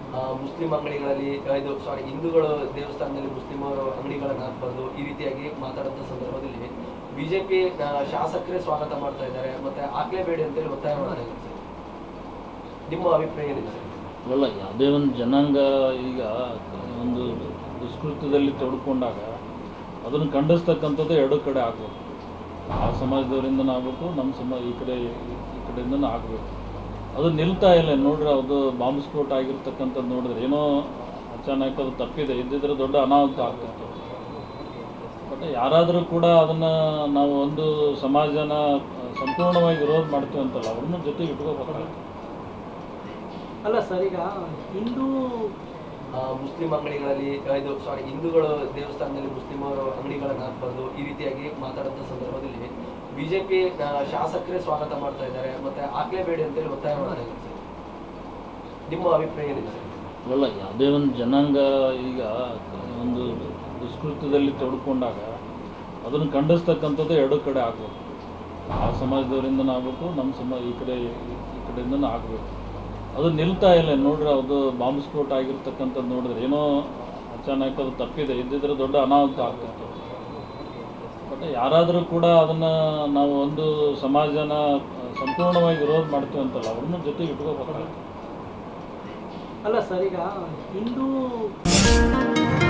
ಆ, ಮುಸ್ಲಿಂ ಅಂಗಡಿಗಳಲ್ಲಿ ಆ, ಇದು ಸಾರಿ ಹಿಂದೂಗಳು ದೇವಸ್ಥಾನದಲ್ಲಿ ಮುಸ್ಲಿಮರು ಅಂಗಡಿಗಳನ್ನ ಹಾಕ್ಬಾರ್ದು ಈ ರೀತಿಯಾಗಿ ಮಾತಾಡುವಂಥ ಸಂದರ್ಭದಲ್ಲಿ ಬಿಜೆಪಿ ಶಾಸಕರೇ ಸ್ವಾಗತ ಮಾಡ್ತಾ ಇದ್ದಾರೆ ಮತ್ತೆ ಹಾಕ್ಲೇಬೇಡಿ ಅಂತೇಳಿ ಒತ್ತಾಯ ಮಾಡ್ತಾ ಇದ್ದಾರೆ ಸರ್ ನಿಮ್ಮ ಅಭಿಪ್ರಾಯ ಏನಿದೆ ಸರ್ ಅಲ್ಲ ಯಾವುದೇ ಒಂದು ಜನಾಂಗ ಈಗ ಒಂದು ದುಷ್ಕೃತ್ಯದಲ್ಲಿ ತೊಡ್ಕೊಂಡಾಗ ಅದನ್ನು ಖಂಡಿಸ್ತಕ್ಕಂಥದ್ದು ಎರಡು ಕಡೆ ಆಗಬೇಕು ಆ ಸಮಾಜದವರಿಂದನೂ ಆಗಬೇಕು ನಮ್ಮ ಸಮಾಜ ಈ ಕಡೆ ಈ ಕಡೆಯಿಂದನೂ ಆಗಬೇಕು ಅದು ನಿಲ್ತಾ ಇಲ್ಲ ನೋಡ್ರಿ ಅದು ಬಾಂಬ್ ಸ್ಫೋಟ ಆಗಿರ್ತಕ್ಕಂಥದ್ದು ನೋಡಿದ್ರೆ ಏನೋ ಅಚಾನಕ್ ಅದು ತಪ್ಪಿದೆ ಇದ್ದಿದ್ರೆ ದೊಡ್ಡ ಅನಾಹುತ ಆಗ್ತಿತ್ತು ಬಟ್ ಯಾರಾದರೂ ಕೂಡ ಅದನ್ನು ನಾವು ಒಂದು ಸಮಾಜನ ಸಂಪೂರ್ಣವಾಗಿ ವಿರೋಧ ಮಾಡ್ತೀವಿ ಅಂತಲ್ಲ ಅವ್ರನ್ನ ಜೊತೆಗೆ ಇಟ್ಕೋಬೇಕಾಗುತ್ತೆ ಅಲ್ಲ ಸರ್ ಈಗ ಹಿಂದೂ ಆ, ಮುಸ್ಲಿಂ ಅಂಗಡಿಗಳಲ್ಲಿ ಆ, ಇದು ಸಾರಿ ಹಿಂದೂಗಳು ದೇವಸ್ಥಾನದಲ್ಲಿ ಮುಸ್ಲಿಮರು ಅಂಗಡಿಗಳನ್ನ ಹಾಕ್ಬಾರ್ದು ಈ ರೀತಿಯಾಗಿ ಮಾತಾಡುವಂಥ ಸಂದರ್ಭದಲ್ಲಿ ಬಿಜೆಪಿ ಶಾಸಕರೇ ಸ್ವಾಗತ ಮಾಡ್ತಾ ಇದ್ದಾರೆ ಮತ್ತೆ ಹಾಕ್ಲೇಬೇಡಿ ಅಂತೇಳಿ ಒತ್ತಾಯ ಮಾಡ್ತಾ ಇದ್ದಾರೆ ಸರ್ ನಿಮ್ಮ ಅಭಿಪ್ರಾಯ ಏನಿದೆ ಸರ್ ಅಲ್ಲ ಯಾವುದೇ ಒಂದು ಜನಾಂಗ ಈಗ ಒಂದು ದುಷ್ಕೃತ್ಯದಲ್ಲಿ ತೊಡ್ಕೊಂಡಾಗ ಅದನ್ನು ಖಂಡಿಸ್ತಕ್ಕಂಥದ್ದು ಎರಡು ಕಡೆ ಆಗಬೇಕು ಆ ಸಮಾಜದವರಿಂದನೂ ಆಗಬೇಕು ನಮ್ಮ ಸಮಾಜ ಈ ಕಡೆ ಈ ಕಡೆಯಿಂದನೂ ಆಗಬೇಕು ಅದು ನಿಲ್ತಾ ಇಲ್ಲ ನೋಡ್ರಿ ಅದು ಬಾಂಬ್ ಸ್ಫೋಟ ಆಗಿರ್ತಕ್ಕಂಥದ್ದು ನೋಡಿದ್ರೆ ಏನೋ ಅಚಾನಕ್ ಅದು ತಪ್ಪಿದೆ ಇದ್ದಿದ್ರೆ ದೊಡ್ಡ ಅನಾಹುತ ಆಗ್ತಿತ್ತು ಬಟ್ ಯಾರಾದರೂ ಕೂಡ ಅದನ್ನು ನಾವು ಒಂದು ಸಮಾಜನ ಸಂಪೂರ್ಣವಾಗಿ ವಿರೋಧ ಮಾಡ್ತೀವಿ ಅಂತಲ್ಲ ಅವ್ರನ್ನ ಜೊತೆಗೆ ಇಟ್ಕೋಬೇಕಾಗುತ್ತೆ ಅಲ್ಲ ಸರ್ ಈಗ ಹಿಂದೂ